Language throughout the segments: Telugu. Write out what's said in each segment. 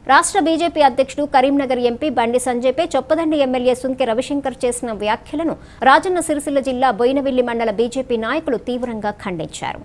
రాష్ట్ర బీజేపీ అధ్యక్షుడు కరీంనగర్ ఎంపీ బండి సంజయ్పై చొప్పదండి ఎమ్మెల్యే సుంకె రవిశంకర్ చేసిన వ్యాఖ్యలను రాజన్న సిరిసిల్ల జిల్లా బోయినవిల్లి మండల బీజేపీ నాయకులు తీవ్రంగా ఖండించారు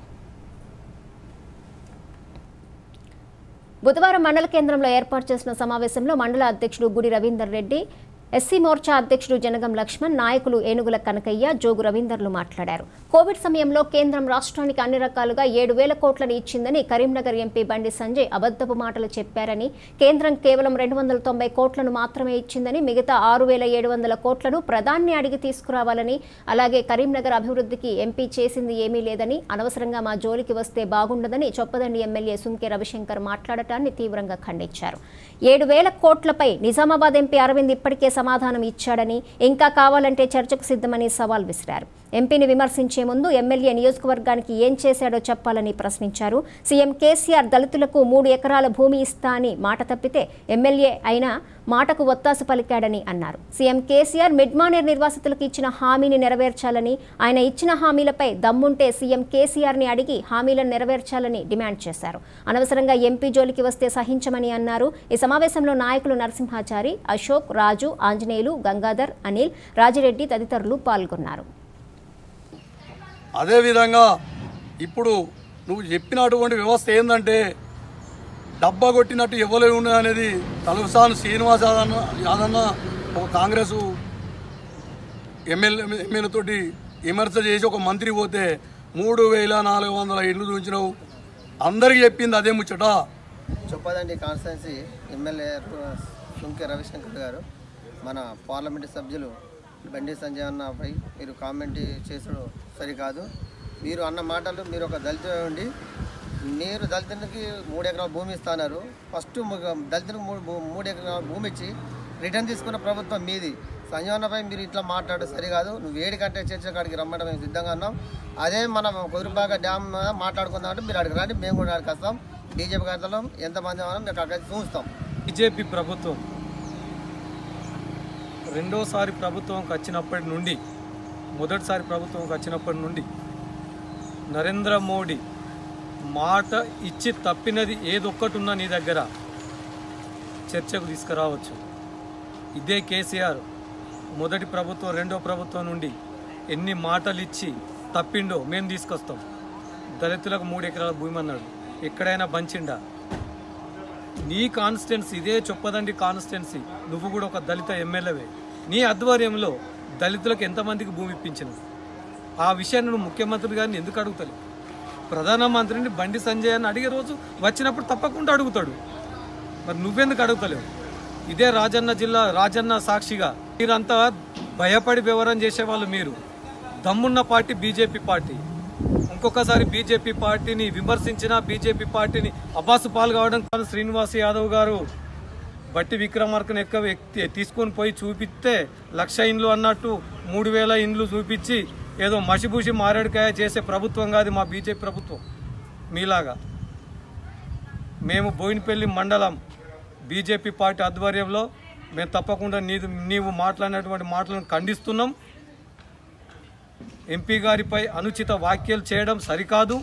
బుధవారం మండల కేంద్రంలో ఏర్పాటు చేసిన సమావేశంలో మండల అధ్యక్షుడు గుడి రవీందర్ రెడ్డి ఎస్సీ మోర్చా అధ్యక్షుడు జనగం లక్ష్మణ్ నాయకులు ఏనుగుల కనకయ్య జోగు రవీందర్లు మాట్లాడారు కోవిడ్ సమయంలో కేంద్రం రాష్ట్రానికి అన్ని రకాలుగా ఏడు వేల కోట్లను ఇచ్చిందని కరీంనగర్ ఎంపీ బండి సంజయ్ అబద్ధపు మాటలు చెప్పారని కేంద్రం కేవలం రెండు వందల తొంభై కోట్లను మాత్రమే ఇచ్చిందని మిగతా ఆరు వేల ఏడు వందల కోట్లను ప్రధాన్ని అడిగి తీసుకురావాలని అలాగే కరీంనగర్ అభివృద్ధికి ఎంపీ చేసింది ఏమీ లేదని అనవసరంగా మా జోలికి వస్తే బాగుండదని చొప్పదండి ఎమ్మెల్యే సుంకె రవిశంకర్ మాట్లాడటాన్ని తీవ్రంగా ఖండించారు ఏడు వేల కోట్లపై నిజామాబాద్ ఎంపీ అరవింద్ ఇప్పటికే సమాధానం ఇచ్చాడని ఇంకా కావాలంటే చర్చకు సిద్ధమని సవాల్ విసిరారు ఎంపీని విమర్శించే ముందు ఎమ్మెల్యే నియోజకవర్గానికి ఏం చేశాడో చెప్పాలని ప్రశ్నించారు సీఎం కేసీఆర్ దళితులకు మూడు ఎకరాల భూమి ఇస్తా అని మాట తప్పితే ఎమ్మెల్యే అయినా మాటకు ఒత్తాసు పలికాడని అన్నారు సీఎం కేసీఆర్ మిడ్మానేర్ నిర్వాసితులకు ఇచ్చిన హామీని నెరవేర్చాలని ఆయన ఇచ్చిన హామీలపై దమ్ముంటే సీఎం కేసీఆర్ని అడిగి హామీలను నెరవేర్చాలని డిమాండ్ చేశారు అనవసరంగా ఎంపీ జోలికి వస్తే సహించమని అన్నారు ఈ సమావేశంలో నాయకులు నరసింహాచారి అశోక్ రాజు ఆంజనేయులు గంగాధర్ అనిల్ రాజిరెడ్డి తదితరులు పాల్గొన్నారు అదేవిధంగా ఇప్పుడు నువ్వు చెప్పినటువంటి వ్యవస్థ ఏంటంటే డబ్బా కొట్టినట్టు ఎవరు ఉన్నది అనేది తలసాని శ్రీనివాస్ యాదన్న యాదన్న ఒక కాంగ్రెస్ ఎమ్మెల్యే ఎమ్మెల్యేతోటి విమర్శ చేసి ఒక మంత్రి పోతే మూడు వేల నాలుగు వందల ఇళ్ళు చూపించినావు అందరికీ చెప్పింది అదే ముచ్చట చొప్పదండి కాన్స్టిట్యున్సీ ఎమ్మెల్యే సుంకె రవిశంకర్ గారు మన పార్లమెంటు సభ్యులు బండి సంజయ్ అన్నపై మీరు కామెంట్ చేసుడు సరికాదు మీరు అన్న మాటలు మీరు ఒక దళిత ఉండి మీరు దళితునికి మూడు ఎకరాల భూమి ఇస్తున్నారు ఫస్ట్ దళితునికి మూడు భూ- మూడు ఎకరాల భూమి ఇచ్చి రిటర్న్ తీసుకున్న ప్రభుత్వం మీది సంజయ్ అన్నపై మీరు ఇట్లా మాట్లాడు సరికాదు నువ్వు వేడి కంటే చర్చ కాడికి రమ్మంటే మేము సిద్ధంగా ఉన్నాం అదే మనం కుదురుబాగా డ్యామ్ మాట్లాడుకుందాం అంటే మీరు అడిగి రండి మేము కూడా అడిగి వస్తాం బీజేపీ కార్యక్రమం ఎంతమంది ఉన్నాం మేము అక్కడికి చూస్తాం బీజేపీ ప్రభుత్వం రెండోసారి ప్రభుత్వంకి వచ్చినప్పటి నుండి మొదటిసారి ప్రభుత్వంకి వచ్చినప్పటి నుండి నరేంద్ర మోడీ మాట ఇచ్చి తప్పినది ఏదొక్కటి ఉన్నా నీ దగ్గర చర్చకు తీసుకురావచ్చు ఇదే కేసీఆర్ మొదటి ప్రభుత్వం రెండో ప్రభుత్వం నుండి ఎన్ని మాటలు ఇచ్చి తప్పిండో మేము తీసుకొస్తాం దళితులకు మూడు ఎకరాల భూమి అన్నాడు ఎక్కడైనా బంచిండా నీ కాన్స్టిట్యున్సీ ఇదే చొప్పదండి కాన్స్టిట్యున్సీ నువ్వు కూడా ఒక దళిత ఎమ్మెల్యేవే నీ ఆధ్వర్యంలో దళితులకు ఎంతమందికి భూమి ఇప్పించినవు ఆ విషయాన్ని నువ్వు ముఖ్యమంత్రి గారిని ఎందుకు అడుగుతలేవు ప్రధానమంత్రిని బండి సంజయ్ అని అడిగే రోజు వచ్చినప్పుడు తప్పకుండా అడుగుతాడు మరి నువ్వెందుకు అడుగుతలేవు ఇదే రాజన్న జిల్లా రాజన్న సాక్షిగా మీరంతా భయపడి వివరం చేసేవాళ్ళు మీరు దమ్మున్న పార్టీ బీజేపీ పార్టీ ఇంకొకసారి బీజేపీ పార్టీని విమర్శించిన బీజేపీ పార్టీని అబాసు పాలు కావడం కాదు శ్రీనివాస్ యాదవ్ గారు బట్టి విక్రమార్కను ఎక్కువ వ్యక్తి తీసుకొని పోయి చూపిస్తే లక్ష ఇండ్లు అన్నట్టు మూడు వేల ఇండ్లు చూపించి ఏదో మసిబూసి మారేడుకాయ చేసే ప్రభుత్వం కాదు మా బీజేపీ ప్రభుత్వం మీలాగా మేము బోయినపల్లి మండలం బీజేపీ పార్టీ ఆధ్వర్యంలో మేము తప్పకుండా నీదు నీవు మాట్లాడినటువంటి మాటలను ఖండిస్తున్నాం ఎంపీ గారిపై అనుచిత వ్యాఖ్యలు చేయడం సరికాదు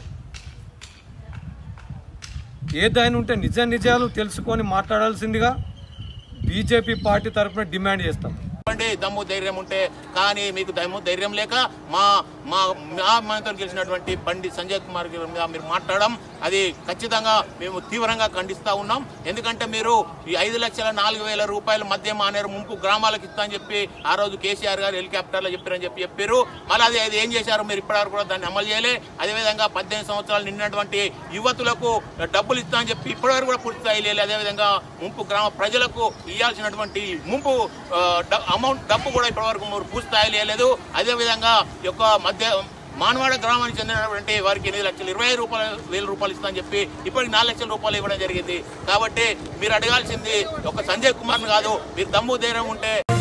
ఏదైనా ఉంటే నిజ నిజాలు తెలుసుకొని మాట్లాడాల్సిందిగా బీజేపీ పార్టీ తరఫున డిమాండ్ చేస్తాం చెప్పండి దమ్ము ధైర్యం ఉంటే కానీ మీకు దమ్ము ధైర్యం లేక మా మా మా మనతో గెలిచినటువంటి బండి సంజయ్ కుమార్ గారి మీద మీరు మాట్లాడడం అది ఖచ్చితంగా మేము తీవ్రంగా ఖండిస్తా ఉన్నాం ఎందుకంటే మీరు ఈ ఐదు లక్షల నాలుగు వేల రూపాయల మధ్య మానేరు ముంపు గ్రామాలకు ఇస్తా అని చెప్పి ఆ రోజు కేసీఆర్ గారు హెలికాప్టర్లో చెప్పారని చెప్పి చెప్పారు మళ్ళీ అది అది ఏం చేశారు మీరు ఇప్పటివరకు కూడా దాన్ని అమలు చేయలే అదేవిధంగా పద్దెనిమిది సంవత్సరాలు నిండినటువంటి యువతులకు డబ్బులు ఇస్తా అని చెప్పి ఇప్పటివరకు కూడా పూర్తి స్థాయి లేదు అదేవిధంగా ముంపు గ్రామ ప్రజలకు ఇవ్వాల్సినటువంటి ముంపు ఆ, డ- అమౌంట్ డబ్బు కూడా ఇప్పటివరకు మీరు పూర్తి స్థాయి లేదు అదేవిధంగా ఈ యొక్క మధ్య మానవాడ గ్రామానికి చెందినటువంటి వారికి ఎనిమిది లక్షలు ఇరవై ఐదు రూపాయలు వేల రూపాయలు ఇస్తామని చెప్పి ఇప్పటికి నాలుగు లక్షల రూపాయలు ఇవ్వడం జరిగింది కాబట్టి మీరు అడగాల్సింది ఒక సంజయ్ కుమార్ని కాదు మీరు దమ్ము ధైర్యం ఉంటే